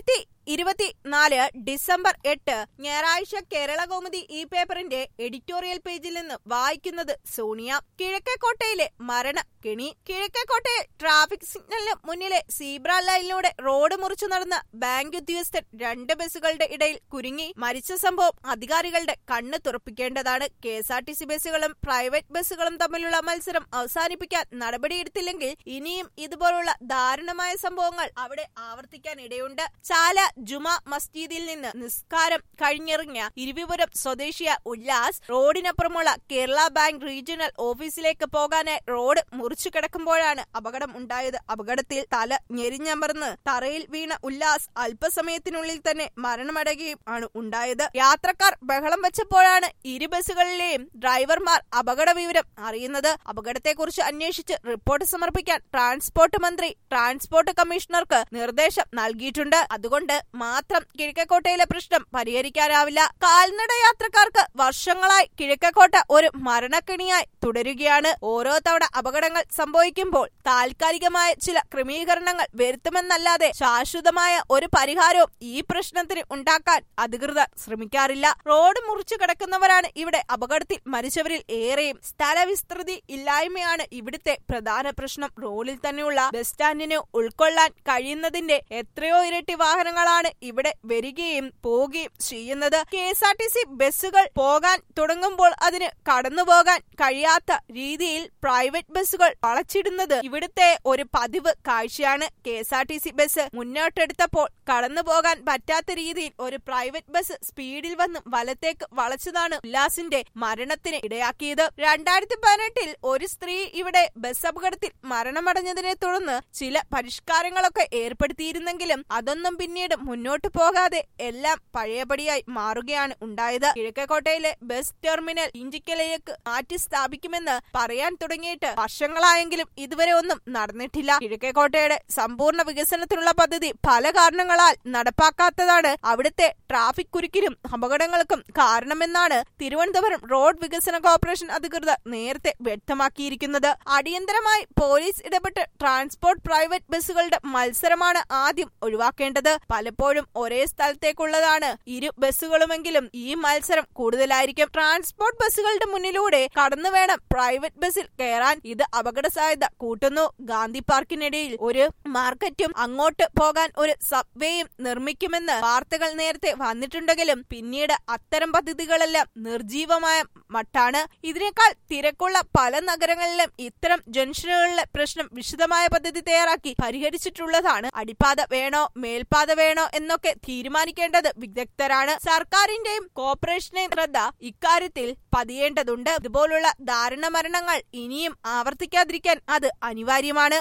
രണ്ടായിരത്തി ഇരുപത്തിനാല് ഡിസംബർ എട്ട് ഞായറാഴ്ച കേരളകൗമുദി ഈ പേപ്പറിന്റെ എഡിറ്റോറിയൽ പേജിൽ നിന്ന് വായിക്കുന്നത് സോണിയ കിഴക്കേക്കോട്ടയിലെ മരണ കെണി കിഴക്കേക്കോട്ടയിൽ ട്രാഫിക് സിഗ്നലിന് മുന്നിലെ സീബ്ര ലൈനിലൂടെ റോഡ് മുറിച്ചു നടന്ന ബാങ്ക് ഉദ്യോഗസ്ഥൻ രണ്ട് ബസ്സുകളുടെ ഇടയിൽ കുരുങ്ങി മരിച്ച സംഭവം അധികാരികളുടെ കണ്ണ് തുറപ്പിക്കേണ്ടതാണ് K S R T C ബസ്സുകളും പ്രൈവറ്റ് ബസ്സുകളും തമ്മിലുള്ള മത്സരം അവസാനിപ്പിക്കാൻ നടപടിയെടുത്തില്ലെങ്കിൽ ഇനിയും ഇതുപോലുള്ള ദാരുണമായ സംഭവങ്ങൾ അവിടെ ആവർത്തിക്കാൻ ഇടയുണ്ട് ചാല ജുമ മസ്ജിദിൽ നിന്ന് നിസ്കാരം കഴിഞ്ഞിറങ്ങിയ ഇരുവിപുരം സ്വദേശിയ ഉല്ലാസ് റോഡിനപ്പുറമുള്ള കേരള ബാങ്ക് റീജിയണൽ ഓഫീസിലേക്ക് പോകാനായി റോഡ് മുറിച്ചു കിടക്കുമ്പോഴാണ് അപകടം ഉണ്ടായത് അപകടത്തിൽ തല ഞെരിഞ്ഞമർന്ന് തറയിൽ വീണ ഉല്ലാസ് അല്പസമയത്തിനുള്ളിൽ തന്നെ മരണമടയുകയും ആണ് ഉണ്ടായത് യാത്രക്കാർ ബഹളം വെച്ചപ്പോഴാണ് ഇരു ബസ്സുകളിലെയും ഡ്രൈവർമാർ അപകട വിവരം അറിയുന്നത് അപകടത്തെക്കുറിച്ച് അന്വേഷിച്ച് റിപ്പോർട്ട് സമർപ്പിക്കാൻ ട്രാൻസ്പോർട്ട് മന്ത്രി ട്രാൻസ്പോർട്ട് കമ്മീഷണർക്ക് നിർദ്ദേശം നൽകിയിട്ടുണ്ട് അതുകൊണ്ട് മാത്രം കിഴക്കേക്കോട്ടയിലെ പ്രശ്നം പരിഹരിക്കാനാവില്ല കാൽനട യാത്രക്കാർക്ക് വർഷങ്ങളായി കിഴക്കേക്കോട്ട ഒരു മരണക്കെണിയായി തുടരുകയാണ് ഓരോ തവണ അപകടങ്ങൾ സംഭവിക്കുമ്പോൾ താൽക്കാലികമായ ചില ക്രമീകരണങ്ങൾ വരുത്തുമെന്നല്ലാതെ ശാശ്വതമായ ഒരു പരിഹാരവും ഈ പ്രശ്നത്തിന് ഉണ്ടാക്കാൻ അധികൃതർ ശ്രമിക്കാറില്ല റോഡ് മുറിച്ചു കിടക്കുന്നവരാണ് ഇവിടെ അപകടത്തിൽ മരിച്ചവരിൽ ഏറെയും സ്ഥലവിസ്തൃതി ഇല്ലായ്മയാണ് ഇവിടുത്തെ പ്രധാന പ്രശ്നം റോഡിൽ തന്നെയുള്ള ബസ് സ്റ്റാൻഡിന് ഉൾക്കൊള്ളാൻ കഴിയുന്നതിന്റെ എത്രയോ ഇരട്ടി വാഹനങ്ങളാണ് ഇവിടെ വരികയും പോവുകയും ചെയ്യുന്നത് K S R T C ബസ്സുകൾ പോകാൻ തുടങ്ങുമ്പോൾ അതിന് കടന്നുപോകാൻ കഴിയാത്ത രീതിയിൽ പ്രൈവറ്റ് ബസ്സുകൾ വളച്ചിടുന്നത് ഇവിടുത്തെ ഒരു പതിവ് കാഴ്ചയാണ് K S R T C bus മുന്നോട്ടെടുത്തപ്പോൾ കടന്നു പോകാൻ പറ്റാത്ത രീതിയിൽ ഒരു പ്രൈവറ്റ് ബസ് സ്പീഡിൽ വന്ന് വലത്തേക്ക് വളച്ചതാണ് ഉല്ലാസിന്റെ മരണത്തിന് ഇടയാക്കിയത് രണ്ടായിരത്തി പതിനെട്ടിൽ ഒരു സ്ത്രീ ഇവിടെ ബസ് അപകടത്തിൽ മരണമടഞ്ഞതിനെ തുടർന്ന് ചില പരിഷ്കാരങ്ങളൊക്കെ ഏർപ്പെടുത്തിയിരുന്നെങ്കിലും അതൊന്നും പിന്നീട് മുന്നോട്ട് പോകാതെ എല്ലാം പഴയപടിയായി മാറുകയാണ് ഉണ്ടായത് കിഴക്കേക്കോട്ടയിലെ ബസ് ടെർമിനൽ ഇഞ്ചിക്കലയിലേക്ക് മാറ്റി സ്ഥാപിക്കുമെന്ന് പറയാൻ തുടങ്ങിയിട്ട് വർഷങ്ങളായെങ്കിലും ഇതുവരെ ഒന്നും നടന്നിട്ടില്ല കിഴക്കേക്കോട്ടയുടെ സമ്പൂർണ്ണ വികസനത്തിനുള്ള പദ്ധതി പല കാരണങ്ങളാൽ നടപ്പാക്കാത്തതാണ് അവിടുത്തെ ട്രാഫിക് കുരുക്കിനും അപകടങ്ങൾക്കും കാരണമെന്നാണ് തിരുവനന്തപുരം റോഡ് വികസന കോർപ്പറേഷൻ അധികൃതർ നേരത്തെ വ്യക്തമാക്കിയിരിക്കുന്നത് അടിയന്തരമായി പോലീസ് ഇടപെട്ട് ട്രാൻസ്പോർട്ട് പ്രൈവറ്റ് ബസ്സുകളുടെ മത്സരമാണ് ആദ്യം ഒഴിവാക്കേണ്ടത് പലപ്പോഴും ഒരേ സ്ഥലത്തേക്കുള്ളതാണ് ഇരു ബസ്സുകളുമെങ്കിലും ഈ മത്സരം കൂടുതലായിരിക്കും ട്രാൻസ്പോർട്ട് ബസ്സുകളുടെ മുന്നിലൂടെ കടന്നു വേണം പ്രൈവറ്റ് ബസ്സിൽ കയറാൻ ഇത് അപകട സാധ്യത കൂട്ടുന്നു ഗാന്ധി പാർക്കിനിടയിൽ ഒരു മാർക്കറ്റും അങ്ങോട്ട് പോകാൻ ഒരു സബ്വേയും നിർമ്മിക്കുമെന്ന് വാർത്തകൾ നേരത്തെ വന്നിട്ടുണ്ടെങ്കിലും പിന്നീട് അത്തരം പദ്ധതികളെല്ലാം നിർജീവമായ മട്ടാണ് ഇതിനേക്കാൾ തിരക്കുള്ള പല നഗരങ്ങളിലും ഇത്തരം ജംഗ്ഷനുകളിലെ പ്രശ്നം വിശദമായ പദ്ധതി തയ്യാറാക്കി പരിഹരിച്ചിട്ടുള്ളതാണ് അടിപ്പാത വേണോ മേൽപ്പാത വേണോ എന്നൊക്കെ തീരുമാനിക്കേണ്ടത് വിദഗ്ധരാണ് സർക്കാരിന്റെയും കോർപ്പറേഷന്റെയും ശ്രദ്ധ ഇക്കാര്യത്തിൽ പതിയേണ്ടതുണ്ട് ഇതുപോലുള്ള ദാരുണ മരണങ്ങൾ ഇനിയും ആവർത്തിക്കാതിരിക്കാൻ അത് അനിവാര്യമാണ്